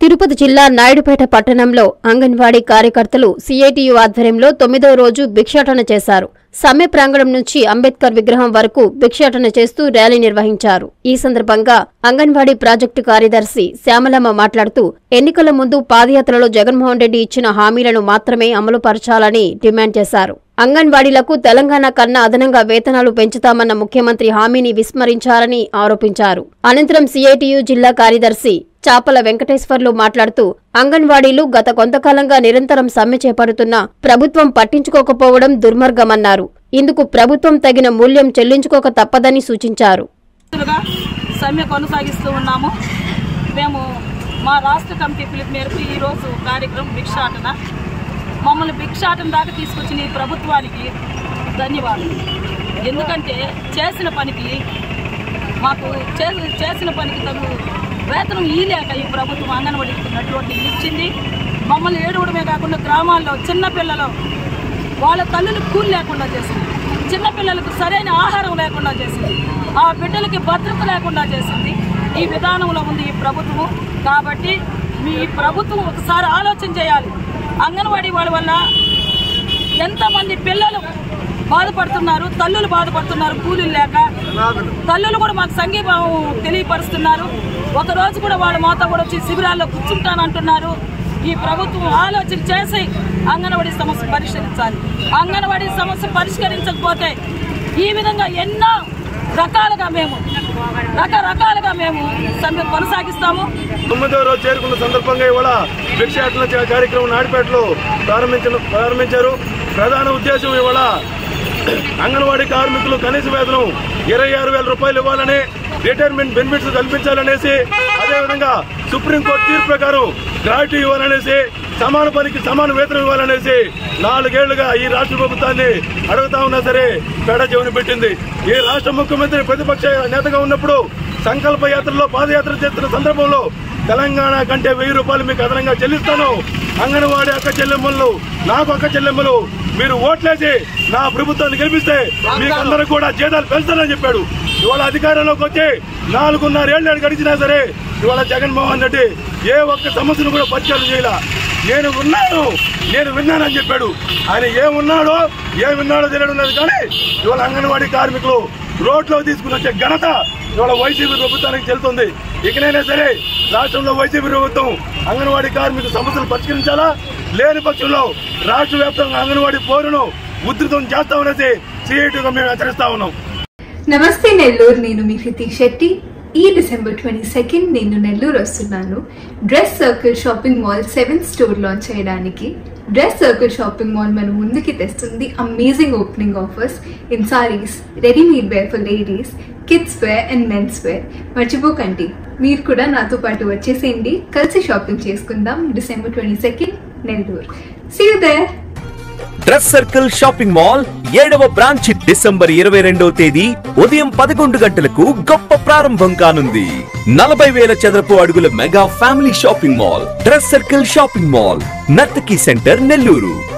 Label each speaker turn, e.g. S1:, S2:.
S1: తిరుపతి జిల్లా నాయుడుపేట పట్టణంలో అంగన్వాడీ కార్యకర్తలు సిఐటియు ఆధ్వర్యంలో తొమ్మిదో రోజు భిక్షాటన చేశారు సమ్మె ప్రాంగణం నుంచి అంబేద్కర్ విగ్రహం వరకు భిక్షాటన చేస్తూ ర్యాలీ నిర్వహించారు ఈ సందర్భంగా అంగన్వాడీ ప్రాజెక్టు కార్యదర్శి శ్యామలమ్మ మాట్లాడుతూ ఎన్నికల ముందు పాదయాత్రలో జగన్మోహన్ రెడ్డి ఇచ్చిన హామీలను మాత్రమే అమలు పరచాలని డిమాండ్ చేశారు అంగన్వాడీలకు తెలంగాణ కన్నా అదనంగా వేతనాలు పెంచుతామన్న ముఖ్యమంత్రి హామీని విస్మరించారని ఆరోపించారు అనంతరం సిఐటియు జిల్లా కార్యదర్శి చాపల వెంకటేశ్వర్లు మాట్లాడుతూ అంగన్వాడీలు గత కొంతకాలంగా నిరంతరం సమ్మె చేపడుతున్నా ప్రభుత్వం పట్టించుకోకపోవడం దుర్మార్గమన్నారు ఇందుకు ప్రభుత్వం తగిన మూల్యం చెల్లించుకోక తప్పదని సూచించారు
S2: గా సమ్మె కొనసాగిస్తూ ఉన్నాము మేము మా రాష్ట్ర కమిటీ పిలుపు మేరకు ఈరోజు కార్యక్రమం భిక్షాటన మమ్మల్ని భిక్షాటన దాకా తీసుకొచ్చిన ఈ ప్రభుత్వానికి ధన్యవాదాలు ఎందుకంటే చేసిన పనికి మాకు చే- చేసిన పనికి తగు వేతనం ఇయ్యలేక ఈ ప్రభుత్వం అంగన్వాడిస్తున్నటువంటి ఇచ్చింది మమ్మల్ని ఏడవడమే కాకుండా గ్రామాల్లో చిన్న పిల్లలు వాళ్ళ తల్లులు కూలి లేకుండా చేసింది చిన్నపిల్లలకు సరైన ఆహారం లేకుండా చేసింది ఆ బిడ్డలకి భద్రత లేకుండా చేసింది ఈ విధానంలో ఉంది ఈ ప్రభుత్వం కాబట్టి మీ ప్రభుత్వం ఒకసారి ఆలోచన చేయాలి అంగన్వాడీ వాళ్ళ వల్ల ఎంతమంది పిల్లలు బాధపడుతున్నారు తల్లులు బాధపడుతున్నారు కూలీలు లేక తల్లులు కూడా మాకు సంఘీభావం తెలియపరుస్తున్నారు ఒక రోజు కూడా వాళ్ళ మాతో కూడా వచ్చి శిబిరాల్లో కూర్చుంటానంటున్నారు ఈ ప్రభుత్వం ఆలోచన చేసి అంగన్వాడీ సమస్య పరిష్కరించాలి అంగన్వాడీ సమస్య పరిష్కరించకపోతే ఈ విధంగా ఎన్నో రకాలుగా మేము రకరకాలుగా మేము సమ్మె కొనసాగిస్తాము
S3: తొమ్మిదవ రోజు చేరుకున్న సందర్భంగా ఇవాళ భిక్షాటన చే- కార్యక్రమం నాడిపేటలో ప్రారంభించిన ప్రారంభించారు ప్రధాన ఉద్దేశం ఇవాళ అంగన్వాడీ కార్మికులు కనీస వేతనం ఇరవై ఆరు వేల రూపాయలు ఇవ్వాలని రిటైర్మెంట్ బెనిఫిట్స్ కల్పించాలనేసి అదేవిధంగా సుప్రీంకోర్టు తీర్పు ప్రకారం గ్రాట్యూ ఇవ్వాలనేసి సమాన పనికి సమాన వేతనం ఇవ్వాలనేసి నాలుగేళ్లుగా ఈ రాష్ట్ర ప్రభుత్వాన్ని అడుగుతా ఉన్నా సరే పెడ చెవిని పెట్టింది ఈ రాష్ట్ర ముఖ్యమంత్రి ప్రతిపక్ష నేతగా ఉన్నప్పుడు సంకల్ప యాత్రలో పాదయాత్ర చేస్తున్న సందర్భంలో తెలంగాణ కంటే వెయ్యి రూపాయలు మీకు అదనంగా చెల్లిస్తాను అంగన్వాడీ అక్క చెల్లెమ్మలు నాకు అక్క చెల్లెమ్మలు మీరు ఓట్లేసి నా ప్రభుత్వాన్ని గెలిపిస్తే మీకు అందరూ కూడా జీతాలు పెంచుతానని చెప్పాడు ఇవాళ అధికారంలోకి వచ్చి నాలుగున్నరేళ్ళు గడిచినా సరే ఇవాళ జగన్మోహన్ రెడ్డి ఏ ఒక్క సమస్యను కూడా పరిష్కారం చేయలే నేను ఉన్నాను నేను విన్నానని చెప్పాడు ఆయన ఏమున్నాడో ఏం విన్నాడో తెలియడం లేదు కానీ ఇవాళ అంగన్వాడీ కార్మికులు రోడ్లో తీసుకుని వచ్చే ఘనత ఇవాళ వైసీపీ ప్రభుత్వానికి చెల్లుతుంది ఇకనైనా సరే రాష్ట్రంలో వైసీపీ ప్రభుత్వం అంగన్వాడీ కార్మిక సమస్యలు పరిష్కరించాలా లేని పక్షంలో రాష్ట్ర వ్యాప్తంగా అంగన్వాడీ పోరును ఉధృతం చేస్తామనేసి సిఐటిగా మేము హెచ్చరిస్తా ఉన్నాం
S4: నమస్తే నెల్లూరు నేను మీ హృతిక్ శెట్టి ఈ డిసెంబర్ ట్వంటీ సెకండ్ నేను నెల్లూరు వస్తున్నాను dress circle shopping mall seventh store launch చేయడానికి డ్రెస్ సర్కిల్ షాపింగ్ మాల్ మన ముందుకి తెస్తుంది amazing opening offers in saris readymade wear for ladies kids wear and men's wear మర్చిపోకండి మీరు కూడా నాతో పాటు వచ్చేసేయండి కలిసి షాపింగ్ చేసుకుందాం December twenty second Nellore see you there
S5: dress circle shopping mall ఏడవ బ్రాంచ్ డిసెంబర్ ఇరవై రెండవ తేదీ ఉదయం పదకొండు గంటలకు గొప్ప ప్రారంభం కానుంది నలభై వేల చదరపు అడుగుల mega family shopping mall dress circle shopping mall Nartaki centre Nellore